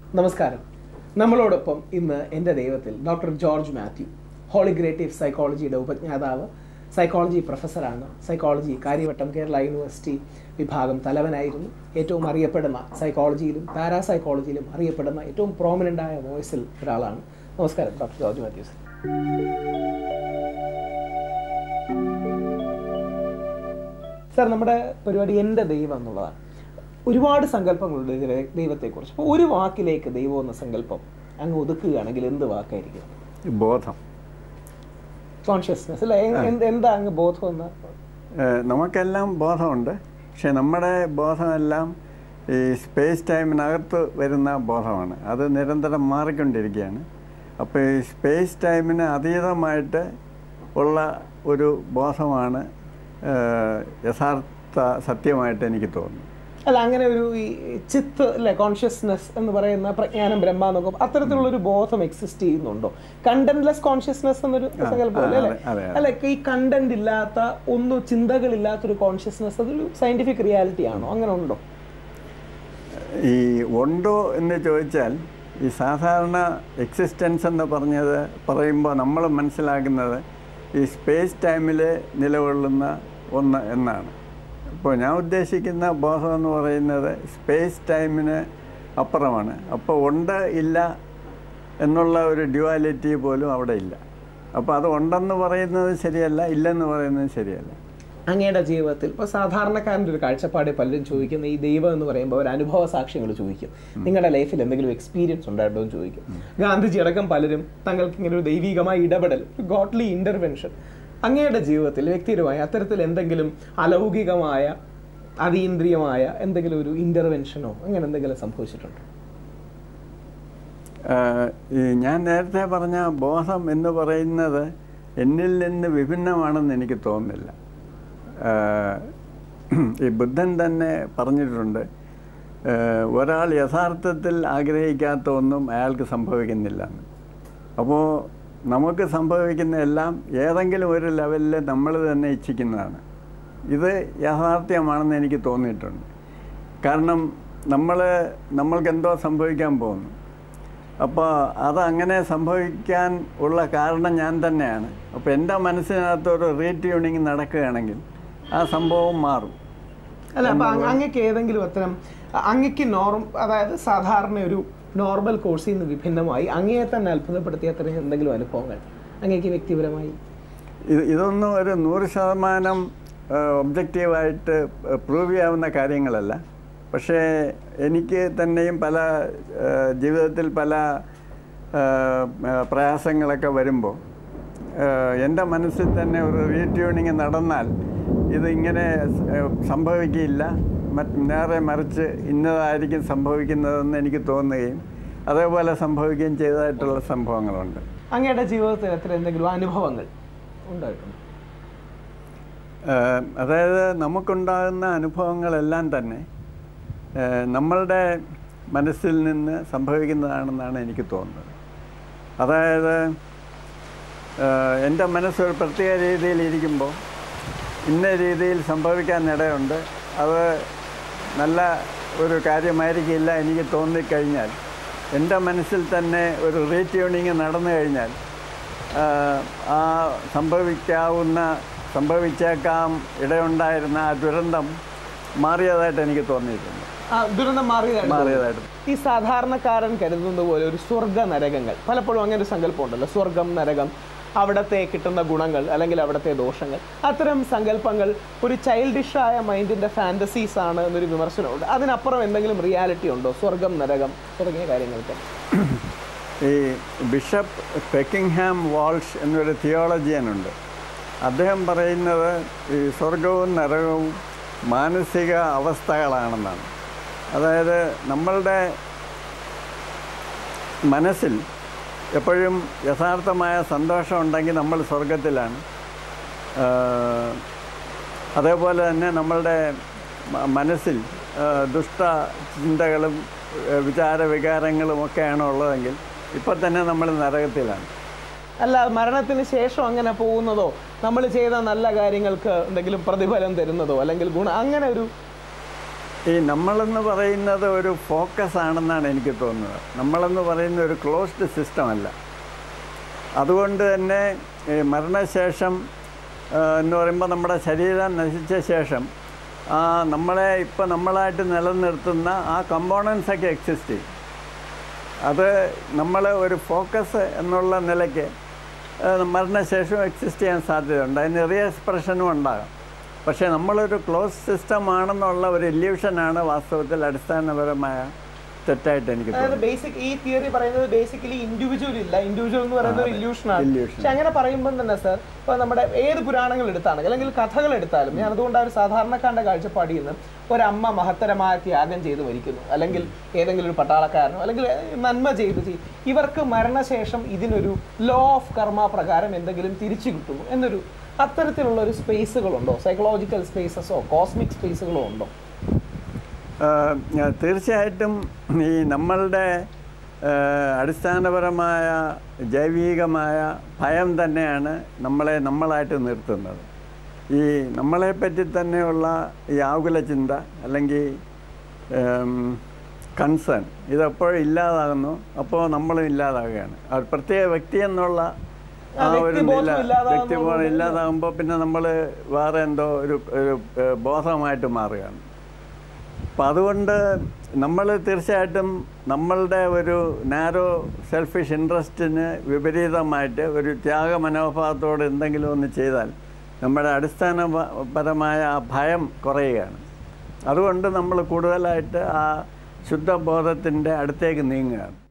നമസ്കാരം നമ്മളോടൊപ്പം ഇന്ന് എൻ്റെ ദൈവത്തിൽ ഡോക്ടർ ജോർജ് മാത്യു ഹോളിഗ്രേറ്റീവ് സൈക്കോളജിയുടെ ഉപജ്ഞാതാവ് സൈക്കോളജി പ്രൊഫസറാണ് സൈക്കോളജി കാര്യവട്ടം കേരള യൂണിവേഴ്സിറ്റി വിഭാഗം തലവനായിരുന്നു ഏറ്റവും അറിയപ്പെടുന്ന സൈക്കോളജിയിലും പാരാസൈക്കോളജിയിലും അറിയപ്പെടുന്ന ഏറ്റവും പ്രോമിനൻ്റ് ആയ വോയിസിൽ ഒരാളാണ് നമസ്കാരം doctor George Mathew sir sir നമ്മുടെ പരിപാടി എൻ്റെ ദൈവം എന്നുള്ളതാണ് ഒരുപാട് സങ്കല്പങ്ങളുണ്ട് ഇതിലെ ദൈവത്തെക്കുറിച്ച് അപ്പോൾ ഒരു വാക്കിലേക്ക് ദൈവം എന്ന സങ്കല്പം അങ്ങ് ഒതുക്കുകയാണെങ്കിൽ എന്ത് വാക്കായിരിക്കും ബോധം കോൺഷ്യസ്നെസ് അല്ലെ എന്ത് എന്താ അങ്ങ് ബോധം എന്ന ഏഹ് നമുക്കെല്ലാം ബോധമുണ്ട് പക്ഷെ നമ്മുടെ ബോധമെല്ലാം ഈ സ്പേസ് ടൈമിനകത്ത് വരുന്ന ബോധമാണ് അത് നിരന്തരം മാറിക്കൊണ്ടിരിക്കുകയാണ് അപ്പോൾ ഈ സ്പേസ് ടൈമിന് അതീതമായിട്ട് ഉള്ള ഒരു ബോധമാണ് ഏഹ് യഥാർത്ഥ സത്യമായിട്ട് എനിക്ക് തോന്നുന്നു അല്ല അങ്ങനെ ഒരു ഈ ചിത്ത് അല്ലെ കോൺഷ്യസ്നെസ് എന്ന് പറയുന്ന പ്രജ്ഞാനം ബ്രഹ്മ എന്നൊക്കെ അത്തരത്തിലുള്ള ഒരു ബോധം എക്സിസ്റ്റ് ചെയ്യുന്നുണ്ടോ കണ്ടന്റ്ലെസ് കോൺഷ്യസ്നെസ് എന്നൊരു സങ്കല്പം അല്ലേ അല്ലെ അതെ, അതെ. അല്ലെ ഈ കണ്ടന്റ് ഇല്ലാത്ത ഒന്നും ചിന്തകളില്ലാത്തൊരു കോൺഷ്യസ്നെസ് അതൊരു സയന്റിഫിക് റിയാലിറ്റി ആണോ അങ്ങനെ ഉണ്ടോ ഈ ഉണ്ടോ എന്ന് ചോദിച്ചാൽ ഈ സാധാരണ എക്സിസ്റ്റൻസ് എന്ന് പറഞ്ഞത് പറയുമ്പോൾ നമ്മൾ മനസ്സിലാക്കുന്നത് ഈ സ്പേസ് ടൈമിൽ നിലകൊള്ളുന്ന ഒന്ന് എന്നാണ് അപ്പോൾ ഞാൻ ഉദ്ദേശിക്കുന്ന ബോധം എന്ന് പറയുന്നത് സ്പേസ് ടൈമിന് അപ്പുറമാണ് അപ്പോൾ ഉണ്ട് ഇല്ല എന്നുള്ള ഒരു ഡ്യുവാലിറ്റി പോലും അവിടെ ഇല്ല അപ്പോൾ അത് ഉണ്ടെന്ന് പറയുന്നത് ശരിയല്ല ഇല്ലെന്ന് പറയുന്നത് ശരിയല്ല അങ്ങയുടെ ജീവിതത്തിൽ ഇപ്പോൾ സാധാരണക്കാരൻ്റെ ഒരു കാഴ്ചപ്പാട് പലരും ചോദിക്കുന്ന ഈ ദൈവം എന്ന് പറയുമ്പോൾ ഒരു അനുഭവ സാക്ഷ്യങ്ങൾ ചോദിക്കും നിങ്ങളുടെ ലൈഫിൽ എന്തെങ്കിലും എക്സ്പീരിയൻസ് ഉണ്ടായിട്ടോ എന്ന് ചോദിക്കും ഗാന്ധിജി അടക്കം പലരും തങ്ങൾക്ക് ഇങ്ങനെ ഒരു ദൈവികമായ ഇടപെടൽ ഗോഡ്ലി ഇന്റർവെൻഷൻ അങ്ങയുടെ ജീവിതത്തിൽ വ്യക്തിപരമായ അത്തരത്തിൽ എന്തെങ്കിലും അലൗകികമായ അതീന്ദ്രിയമായ എന്തെങ്കിലും ഒരു ഇന്റർവെൻഷനോ അങ്ങനെ എന്തെങ്കിലും സംഭവിച്ചിട്ടുണ്ടോ ആഹ് ഈ ഞാൻ നേരത്തെ പറഞ്ഞ ബോധം എന്ന് പറയുന്നത് എന്നിൽ നിന്ന് വിഭിന്നമാണെന്ന് എനിക്ക് തോന്നുന്നില്ല ആഹ് ഈ ബുദ്ധൻ തന്നെ പറഞ്ഞിട്ടുണ്ട് ആഹ് ഒരാൾ യഥാർത്ഥത്തിൽ ആഗ്രഹിക്കാത്ത ഒന്നും അയാൾക്ക് സംഭവിക്കുന്നില്ല എന്ന്. അപ്പോൾ നമുക്ക് സംഭവിക്കുന്ന എല്ലാം ഏതെങ്കിലും ഒരു ലെവലിൽ നമ്മൾ തന്നെ ഇച്ഛിക്കുന്നതാണ് ഇത് യാഥാർത്ഥ്യമാണെന്ന് എനിക്ക് തോന്നിയിട്ടുണ്ട് കാരണം നമ്മൾ നമ്മൾക്ക് എന്തോ സംഭവിക്കാൻ പോകുന്നു അപ്പോൾ അത് അങ്ങനെ സംഭവിക്കാൻ ഉള്ള കാരണം ഞാൻ തന്നെയാണ് അപ്പോൾ എൻ്റെ മനസ്സിനകത്ത് ഒരു റീട്യൂണിങ് നടക്കുകയാണെങ്കിൽ ആ സംഭവം മാറും അല്ല അപ്പൊ അങ്ങ- അങ്ങക്ക് ഏതെങ്കിലും അത്തരം അങ്ങക്ക് നോർം അതായത് സാധാരണ ഒരു നോർമൽ കോഴ്സിൽ നിന്ന് വിഭിന്നമായി അങ്ങയെ തന്നെ അത്ഭുതപ്പെടുത്തിയ അത്തരം എന്തെങ്കിലും അനുഭവങ്ങൾ അങ്ങേക്ക് വ്യക്തിപരമായി ഇത് ഇതൊന്നും ഒരു നൂറ് ശതമാനം ഒബ്ജക്റ്റീവായിട്ട് പ്രൂവ് ചെയ്യാവുന്ന കാര്യങ്ങളല്ല പക്ഷേ എനിക്ക് തന്നെയും പല ആ, ജീവിതത്തിൽ പല ആ, ആ, പ്രയാസങ്ങളൊക്കെ വരുമ്പോൾ എൻ്റെ മനസ്സിൽ തന്നെ ഒരു റീട്യൂണിങ് നടന്നാൽ ഇത് ഇങ്ങനെ ആ, സംഭവിക്കില്ല മറ്റ് നേരെ മറിച്ച് ഇന്നതായിരിക്കും സംഭവിക്കുന്നതെന്ന് എനിക്ക് തോന്നുകയും അതേപോലെ സംഭവിക്കുകയും ചെയ്തതായിട്ടുള്ള സംഭവങ്ങളുണ്ട് അങ്ങയുടെ ജീവിതത്തിൽ അത്ര എന്തെങ്കിലും അനുഭവങ്ങൾ ഉണ്ടായിട്ടുണ്ട് ഏഹ് അതായത് നമുക്കുണ്ടാകുന്ന അനുഭവങ്ങളെല്ലാം തന്നെ ഏഹ് നമ്മളുടെ മനസ്സിൽ നിന്ന് സംഭവിക്കുന്നതാണെന്നാണ് എനിക്ക് തോന്നുന്നത് അതായത് ഏഹ് എൻ്റെ മനസ്സൊരു പ്രത്യേക രീതിയിൽ ഇരിക്കുമ്പോൾ ഇന്ന രീതിയിൽ സംഭവിക്കാൻ ഇടയുണ്ട് അത് നല്ല ഒരു കാര്യമായിരിക്കില്ല എനിക്ക് തോന്നിക്കഴിഞ്ഞാൽ എൻ്റെ മനസ്സിൽ തന്നെ ഒരു റീട്യൂണിങ് നടന്നു കഴിഞ്ഞാൽ ആഹ് ആ സംഭവിക്കാവുന്ന സംഭവിച്ചേക്കാം ഇടയുണ്ടായിരുന്ന ആ ദുരന്തം മാറിയതായിട്ട് എനിക്ക് തോന്നിയിട്ടുണ്ട് ആ ദുരന്തം മാറിയതാണ് മാറിയതായിട്ട് ഈ സാധാരണക്കാരൻ കരുതുന്നത് പോലെ ഒരു സ്വർഗ നരകങ്ങൾ പലപ്പോഴും അങ്ങനെ ഒരു സങ്കല്പം ഉണ്ടല്ലോ സ്വർഗം നരകം അവിടത്തെ കിട്ടുന്ന ഗുണങ്ങൾ അല്ലെങ്കിൽ അവിടത്തെ ദോഷങ്ങൾ അത്തരം സങ്കല്പങ്ങൾ ഒരു ചൈൽഡിഷായ മൈൻഡിന്റെ ഫാന്റസീസ് ആണ് എന്നൊരു വിമർശനമുണ്ട് അതിനപ്പുറം എന്തെങ്കിലും റിയാലിറ്റി ഉണ്ടോ സ്വർഗം നരകം തുടങ്ങിയ കാര്യങ്ങൾക്ക് ഈ ബിഷപ്പ് പെക്കിംഗ്ഹാം വാൾഷ് എന്നൊരു തിയോളജിയനുണ്ട് അദ്ദേഹം പറയുന്നത് ഈ സ്വർഗവും നരകവും മാനസിക അവസ്ഥകളാണെന്നാണ് അതായത് നമ്മളുടെ മനസ്സിൽ എപ്പോഴും യഥാർത്ഥമായ സന്തോഷം ഉണ്ടെങ്കിൽ നമ്മൾ സ്വർഗത്തിലാണ് ആഹ് അതേപോലെ തന്നെ നമ്മളുടെ മ- മനസ്സിൽ ആഹ് ദുഷ്ട ചിന്തകളും ആഹ് വിചാര വികാരങ്ങളും ഒക്കെയാണ് ഉള്ളതെങ്കിൽ ഇപ്പം തന്നെ നമ്മൾ നരകത്തിലാണ് അല്ല മരണത്തിന് ശേഷം അങ്ങനെ പോകുന്നതോ നമ്മൾ ചെയ്ത നല്ല കാര്യങ്ങൾക്ക് എന്തെങ്കിലും പ്രതിഫലം തരുന്നതോ അല്ലെങ്കിൽ ഗുണം അങ്ങനെ ഒരു ഈ നമ്മളെന്ന് പറയുന്നത് ഒരു ഫോക്കസ് ആണെന്നാണ് എനിക്ക് തോന്നുന്നത് നമ്മളെന്ന് പറയുന്ന ഒരു ക്ലോസ്ഡ് സിസ്റ്റം അല്ല അതുകൊണ്ട് തന്നെ ഈ മരണശേഷം ആ, എന്ന് പറയുമ്പോൾ നമ്മുടെ ശരീരം നശിച്ച ശേഷം ആ നമ്മളെ ഇപ്പം നമ്മളായിട്ട് നിലനിർത്തുന്ന ആ കമ്പോണൻസ് ഒക്കെ എക്സിസ്റ്റ് ചെയ്യും അത് നമ്മൾ ഒരു ഫോക്കസ് എന്നുള്ള നിലയ്ക്ക് ആ, മരണശേഷം എക്സിസ്റ്റ് ചെയ്യാൻ സാധ്യതയുണ്ട് അതിന് റിയ എക്സ്പ്രഷനും ഉണ്ടാകാം പക്ഷേ നമ്മളൊരു ക്ലോസ് സിസ്റ്റം ആണെന്നുള്ള ഒരു ഇല്യൂഷനാണ് വാസ്തവത്തിൽ അടിസ്ഥാനപരമായ തെറ്റായിട്ട് എനിക്ക് അതായത് തോന്നുന്നത് ബേസിക് ഈ തിയറി പറയുന്നത് ബേസിക്കലി ഇൻഡിവിജ്വൽ ഇല്ല ഇൻഡിവിജ്വൽ എന്ന് പറയുന്നത് ഒരു ഇല്യൂഷൻ ആണ് illusion. പക്ഷെ അങ്ങനെ പറയുമ്പോൾ തന്നെ സർ ഇപ്പൊ നമ്മുടെ ഏത് പുരാണങ്ങൾ എടുത്താണെങ്കിൽ അല്ലെങ്കിൽ കഥകൾ എടുത്താലും ഞാൻ അതുകൊണ്ട് ആ ഒരു സാധാരണക്കാരന്റെ കാഴ്ചപ്പാടിൽ നിന്ന് ഒരമ്മ മഹത്തരമായ ത്യാഗം ചെയ്ത് മരിക്കുന്നു അല്ലെങ്കിൽ ഏതെങ്കിലും ഒരു പട്ടാളക്കാരനോ അല്ലെങ്കിൽ നന്മ ചെയ്ത് ചെയ്യും ഇവർക്ക് മരണശേഷം ഇതിനൊരു ലോ ഓഫ് കർമ്മ പ്രകാരം എന്തെങ്കിലും തിരിച്ചു കിട്ടുന്നു എന്നൊരു അത്തരത്തിലുള്ള ഒരു സ്പേസുകളുണ്ടോ സൈക്കോളജിക്കൽ സ്പേസസോ കോസ്മിക് സ്പേസുകളോ ഉണ്ടോ ആഹ് ഞാൻ തീർച്ചയായിട്ടും ഈ നമ്മളുടെ ആഹ് അടിസ്ഥാനപരമായ ജൈവികമായ ഭയം തന്നെയാണ് നമ്മളെ നമ്മളായിട്ട് നിർത്തുന്നത് ഈ നമ്മളെപ്പറ്റി തന്നെയുള്ള ഈ ആകുല ചിന്ത അല്ലെങ്കിൽ കൺസേൺ ഇതെപ്പോഴും ഇല്ലാതാകുന്നു അപ്പോൾ നമ്മളും ഇല്ലാതാകുകയാണ് ആ ഒരു പ്രത്യേക വ്യക്തി എന്നുള്ള ആ, ആ ഒരു വ്യക്തിബോധം നില ഇല്ലാതാകുന്നത് വ്യക്തിബോധം കൊണ്ട് ഇല്ലാതാകുമ്പോൾ പിന്നെ നമ്മൾ വേറെ എന്തോ ഒരു ഒരു ഏഹ്, ബോധമായിട്ട് മാറുകയാണ് അപ്പം അതുകൊണ്ട് നമ്മൾ തീർച്ചയായിട്ടും നമ്മളുടെ ഒരു നാരോ സെൽഫിഷ് ഇൻട്രസ്റ്റിന് വിപരീതമായിട്ട് ഒരു ത്യാഗ മനോഭാവത്തോട് എന്തെങ്കിലും ഒന്ന് ചെയ്താൽ നമ്മുടെ അടിസ്ഥാനപരമായ ആ ഭയം കുറയുകയാണ് അതുകൊണ്ട് നമ്മൾ കൂടുതലായിട്ട് ആ ശുദ്ധബോധത്തിൻ്റെ അടുത്തേക്ക് നീങ്ങുകയാണ്